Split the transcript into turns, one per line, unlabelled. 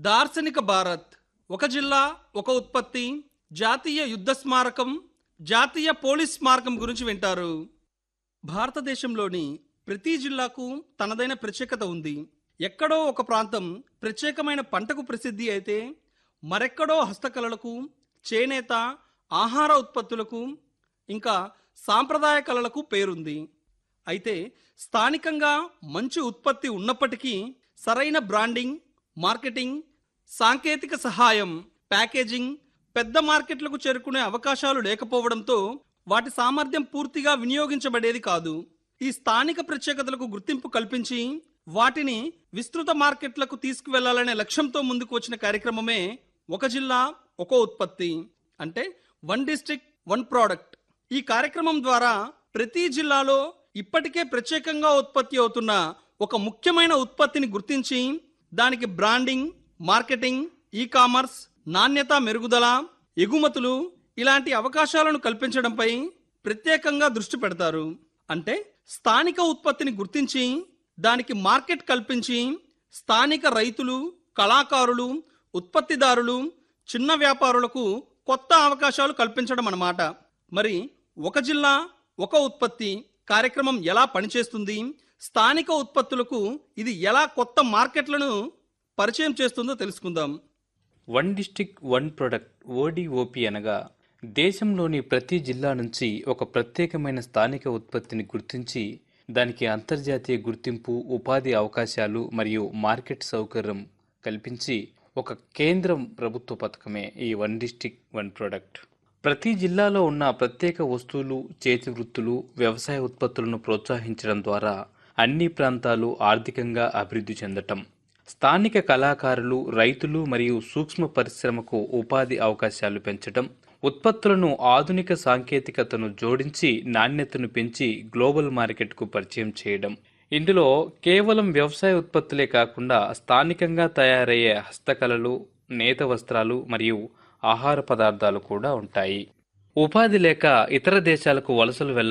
దార్శనిక భారత్ ఒక జిల్లా ఒక ఉత్పత్తి జాతీయ యుద్ధ స్మారకం జాతీయ పోలీస్ స్మారకం గురించి వింటారు భారతదేశంలోని ప్రతి జిల్లాకు తనదైన ప్రత్యేకత ఉంది ఎక్కడో ఒక ప్రాంతం ప్రత్యేకమైన పంటకు ప్రసిద్ధి అయితే మరెక్కడో హస్తకళలకు చేనేత ఆహార ఉత్పత్తులకు ఇంకా సాంప్రదాయ కళలకు పేరుంది అయితే స్థానికంగా మంచి ఉత్పత్తి ఉన్నప్పటికీ సరైన బ్రాండింగ్ మార్కెటింగ్ సాంకేతిక సహాయం ప్యాకేజింగ్ పెద్ద మార్కెట్లకు చేరుకునే అవకాశాలు లేకపోవడంతో వాటి సామర్థ్యం పూర్తిగా వినియోగించబడేది కాదు ఈ స్థానిక ప్రత్యేకతలకు గుర్తింపు కల్పించి వాటిని విస్తృత మార్కెట్లకు తీసుకువెళ్లాలనే లక్ష్యంతో ముందుకు వచ్చిన కార్యక్రమమే ఒక జిల్లా ఒక ఉత్పత్తి అంటే వన్ డిస్ట్రిక్ట్ వన్ ప్రోడక్ట్ ఈ కార్యక్రమం ద్వారా ప్రతి జిల్లాలో ఇప్పటికే ప్రత్యేకంగా ఉత్పత్తి అవుతున్న ఒక ముఖ్యమైన ఉత్పత్తిని గుర్తించి దానికి బ్రాండింగ్ మార్కెటింగ్ ఈ కామర్స్ నాణ్యత మెరుగుదల ఎగుమతులు ఇలాంటి అవకాశాలను కల్పించడంపై ప్రత్యేకంగా దృష్టి పెడతారు అంటే స్థానిక ఉత్పత్తిని గుర్తించి దానికి మార్కెట్ కల్పించి స్థానిక రైతులు కళాకారులు ఉత్పత్తిదారులు చిన్న వ్యాపారులకు కొత్త అవకాశాలు కల్పించడం అన్నమాట మరి ఒక జిల్లా ఒక ఉత్పత్తి కార్యక్రమం ఎలా పనిచేస్తుంది స్థానిక ఉత్పత్తులకు ఇది ఎలా కొత్త మార్కెట్లను పరిచయం చేస్తుందో తెలుసుకుందాం
one district one product ODOP అనగా దేశంలోని ప్రతి జిల్లా నుంచి ఒక ప్రత్యేకమైన స్థానిక ఉత్పత్తిని గుర్తించి దానికి అంతర్జాతీయ గుర్తింపు ఉపాధి అవకాశాలు మరియు మార్కెట్ సౌకర్యం కల్పించి ఒక కేంద్రం ప్రభుత్వ పథకమే ఈ వన్ డిస్టిక్ వన్ ప్రొడక్ట్ ప్రతి జిల్లాలో ఉన్న ప్రత్యేక వస్తువులు చేతి వృత్తులు వ్యవసాయ ఉత్పత్తులను ప్రోత్సహించడం ద్వారా అన్ని ప్రాంతాలు ఆర్థికంగా అభివృద్ధి చెందటం స్థానిక కళాకారులు రైతులు మరియు సూక్ష్మ పరిశ్రమకు ఉపాధి అవకాశాలు పెంచడం ఉత్పత్తులను ఆధునిక సాంకేతికతను జోడించి నాణ్యతను పెంచి గ్లోబల్ మార్కెట్కు పరిచయం చేయడం ఇందులో కేవలం వ్యవసాయ ఉత్పత్తులే కాకుండా స్థానికంగా తయారయ్యే హస్తకళలు నేత వస్త్రాలు మరియు ఆహార పదార్థాలు కూడా ఉంటాయి ఉపాధి లేక ఇతర దేశాలకు వలసలు వెళ్ళ